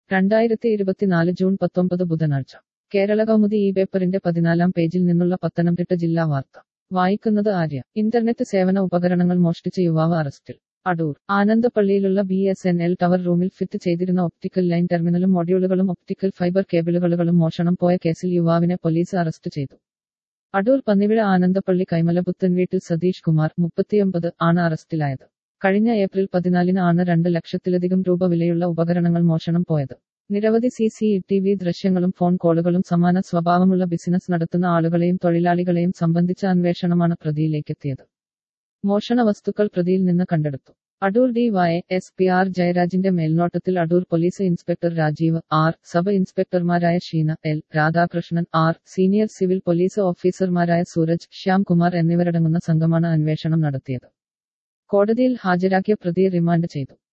രണ്ടായിരത്തി ഇരുപത്തിനാല് ജൂൺ പത്തൊമ്പത് ബുധനാഴ്ച കേരള കൗമുദി ഈ പേപ്പറിന്റെ പതിനാലാം പേജിൽ നിന്നുള്ള പത്തനംതിട്ട ജില്ലാ വാർത്ത വായിക്കുന്നത് ആര്യ ഇന്റർനെറ്റ് സേവന ഉപകരണങ്ങൾ മോഷ്ടിച്ച യുവാവ് അറസ്റ്റിൽ അടൂർ ആനന്ദപ്പള്ളിയിലുള്ള B S N L tower റൂമിൽ ഫിറ്റ് ചെയ്തിരുന്ന ഒപ്റ്റിക്കൽ ലൈൻ ടെർമിനലും മൊഡ്യൂളുകളും ഒപ്റ്റിക്കൽ ഫൈബർ കേബിളുകളും മോഷണം പോയ കേസിൽ യുവാവിനെ പോലീസ് അറസ്റ്റ് ചെയ്തു അടൂർ പന്നിവിഴ ആനന്ദപ്പള്ളി കൈമലപുത്തൻ വീട്ടിൽ സതീഷ് കുമാർ മുപ്പത്തിയൊമ്പത് ആണ് അറസ്റ്റിലായത് കഴിഞ്ഞ ഏപ്രിൽ പതിനാലിന് ആണ് രണ്ട് ലക്ഷത്തിലധികം രൂപ വിലയുള്ള ഉപകരണങ്ങൾ മോഷണം പോയത് നിരവധി സി സി ടി വി ദൃശ്യങ്ങളും ഫോൺ കോളുകളും സമാന സ്വഭാവമുള്ള ബിസിനസ് നടത്തുന്ന ആളുകളെയും തൊഴിലാളികളെയും സംബന്ധിച്ച അന്വേഷണമാണ് പ്രതിയിലേക്കെത്തിയത് മോഷണ വസ്തുക്കൾ പ്രതിയിൽ നിന്ന് കണ്ടെടുത്തു Adoor D Y S P R ജയരാജിന്റെ മേൽനോട്ടത്തിൽ Adoor police inspector Rajeev R sub ഇൻസ്പെക്ടർമാരായ Sheena L Radhakrishnan R senior civil police ഓഫീസർമാരായ സൂരജ് ശ്യാംകുമാർ എന്നിവരടങ്ങുന്ന സംഘമാണ് അന്വേഷണം നടത്തിയത് കോടതിയിൽ ഹാജരാക്കിയ പ്രതിയെ റിമാൻഡ് ചെയ്തു